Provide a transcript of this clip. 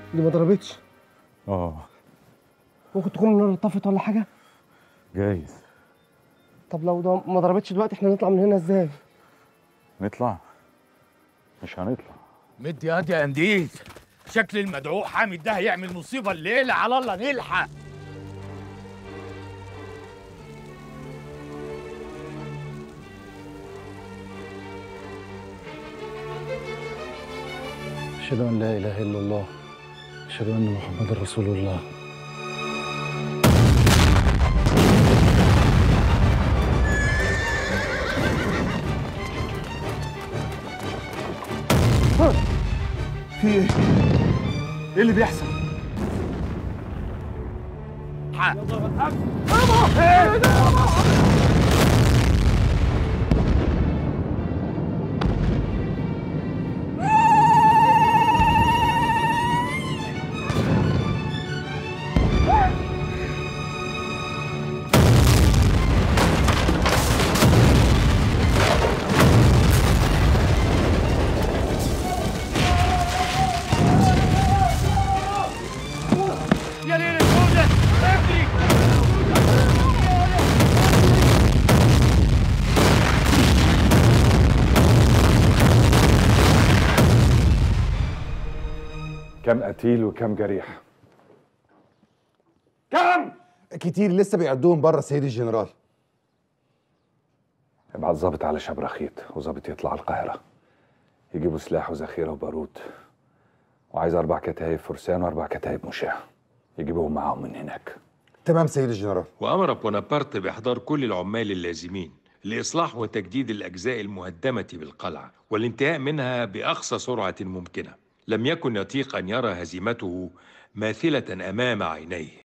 دي ما ضربتش اه ممكن تكون النار طفت ولا حاجه جايز طب لو ده ما ضربتش دلوقتي احنا نطلع من هنا ازاي نطلع مش هنطلع مد ياد يا قنديل شكل المدعو حامد ده هيعمل مصيبه الليله على الله نلحق أشهد أن لا إله إلا الله أشهد أن محمد رسول الله في ايه؟ ايه اللي بيحصل؟ يا ليل السودة اجري كم قتيل وكم جريح كتير لسه بيعدوهم بره سيد الجنرال ابعت ظابط على شبرخيت وظابط يطلع على القاهرة يجيبوا سلاح وذخيرة وبارود وعايز أربع كتايب فرسان وأربع كتايب مشاة يجيبوهم معاهم من هناك تمام سيد الجنرال وأمر بونابرت بإحضار كل العمال اللازمين لإصلاح وتجديد الأجزاء المهدمة بالقلعة والانتهاء منها بأقصى سرعة ممكنة لم يكن يطيق أن يرى هزيمته ماثلة أمام عينيه